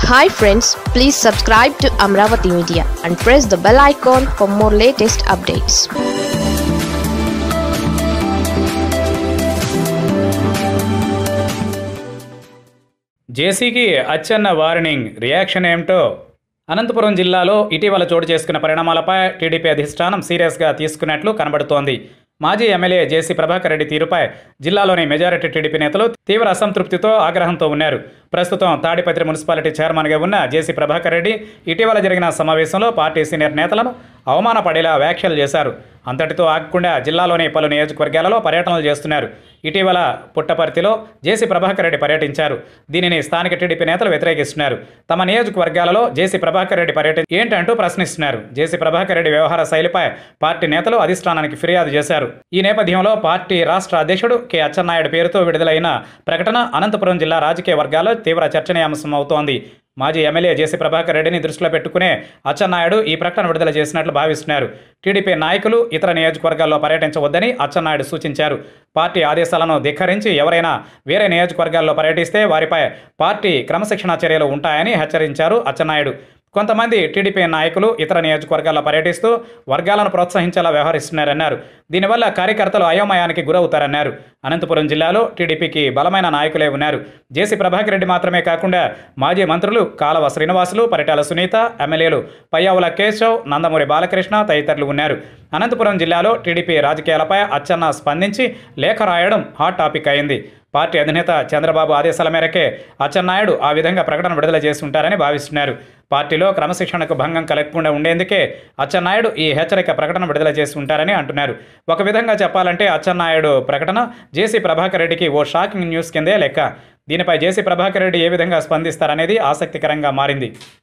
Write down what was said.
hi friends please subscribe to Amaravati media and press the bell icon for more latest updates జేసీకి Atchanna warning reaction ఏమిటో అనంతపురం జిల్లాలో ఇటీవల చోటు చేసుకున్న పరిణామాలపై టీడీపీ అధిష్టానం సీరియస్గా తీసుకున్నట్లు కనబడుతోంది మాజీ ఎమ్మెల్యే జేసీ ప్రభాకర్ రెడ్డి తీరుపై జిల్లాలోని మెజారిటీ టీడీపీ నేతలు తీవ్ర అసంతృప్తితో ఆగ్రహంతో ఉన్నారు ప్రస్తుతం తాడిపత్రి మున్సిపాలిటీ చైర్మన్గా ఉన్న జేసీ ప్రభాకర్ రెడ్డి ఇటీవల జరిగిన సమావేశంలో పార్టీ సీనియర్ నేతలను అవమానపడేలా వ్యాఖ్యలు చేశారు అంతటితో ఆగకుండా జిల్లాలోని పలు నియోజకవర్గాలలో పర్యటనలు చేస్తున్నారు ఇటీవల పుట్టపర్తిలో జేసీ ప్రభాకర్ రెడ్డి పర్యటించారు దీనిని స్థానిక టీడీపీ నేతలు వ్యతిరేకిస్తున్నారు తమ నియోజకవర్గాలలో జేసీ ప్రభాకర్ రెడ్డి పర్యటన ఏంటంటూ ప్రశ్నిస్తున్నారు జేసీ ప్రభాకర్ రెడ్డి వ్యవహార శైలిపై పార్టీ నేతలు అధిష్టానానికి ఫిర్యాదు చేశారు ఈ నేపథ్యంలో పార్టీ రాష్ట్ర అధ్యక్షుడు కె అచ్చెన్నాయుడు పేరుతో విడుదలైన ప్రకటన అనంతపురం జిల్లా రాజకీయ వర్గాల్లో తీవ్ర చర్చనీయాంశం అవుతోంది మాజీ ఎమ్మెల్యే జేసీ ప్రభాకర్ రెడ్డిని దృష్టిలో పెట్టుకునే అచ్చెన్నాయుడు ఈ ప్రకటన విడుదల చేసినట్లు భావిస్తున్నారు టీడీపీ నాయకులు ఇతర నియోజకవర్గాల్లో పర్యటించవద్దని అచ్చెన్నాయుడు సూచించారు పార్టీ ఆదేశాలను ధిక్కరించి ఎవరైనా వేరే నియోజకవర్గాల్లో పర్యటిస్తే వారిపై పార్టీ క్రమశిక్షణా చర్యలు ఉంటాయని హెచ్చరించారు అచ్చెన్నాయుడు కొంతమంది టీడీపీ నాయకులు ఇతర నియోజకవర్గాల్లో పర్యటిస్తూ వర్గాలను ప్రోత్సహించేలా వ్యవహరిస్తున్నారన్నారు దీనివల్ల కార్యకర్తలు అయోమయానికి గురవుతారన్నారు అనంతపురం జిల్లాలో టీడీపీకి బలమైన నాయకులే ఉన్నారు జేసీ ప్రభాకర్ రెడ్డి మాత్రమే కాకుండా మాజీ మంత్రులు కాలవ శ్రీనివాసులు పరిటాల సునీత ఎమ్మెల్యేలు పయ్యావుల కేశవ్ నందమూరి బాలకృష్ణ తదితరులు ఉన్నారు అనంతపురం జిల్లాలో టీడీపీ రాజకీయాలపై అచ్చెన్న స్పందించి లేఖ రాయడం హాట్ టాపిక్ అయింది పార్టీ అధినేత చంద్రబాబు ఆదేశాల మేరకే అచ్చెన్నాయుడు ఆ విధంగా ప్రకటన విడుదల చేసి ఉంటారని భావిస్తున్నారు పార్టీలో క్రమశిక్షణకు భంగం కలగకుండా ఉండేందుకే అచ్చెన్నాయుడు ఈ హెచ్చరిక ప్రకటన విడుదల చేసి ఉంటారని అంటున్నారు ఒక విధంగా చెప్పాలంటే అచ్చెన్నాయుడు ప్రకటన జేసీ ప్రభాకర్ రెడ్డికి ఓ షాకింగ్ న్యూస్ కిందే లెక్క దీనిపై జేసీ ప్రభాకర్ రెడ్డి ఏ విధంగా స్పందిస్తారనేది ఆసక్తికరంగా మారింది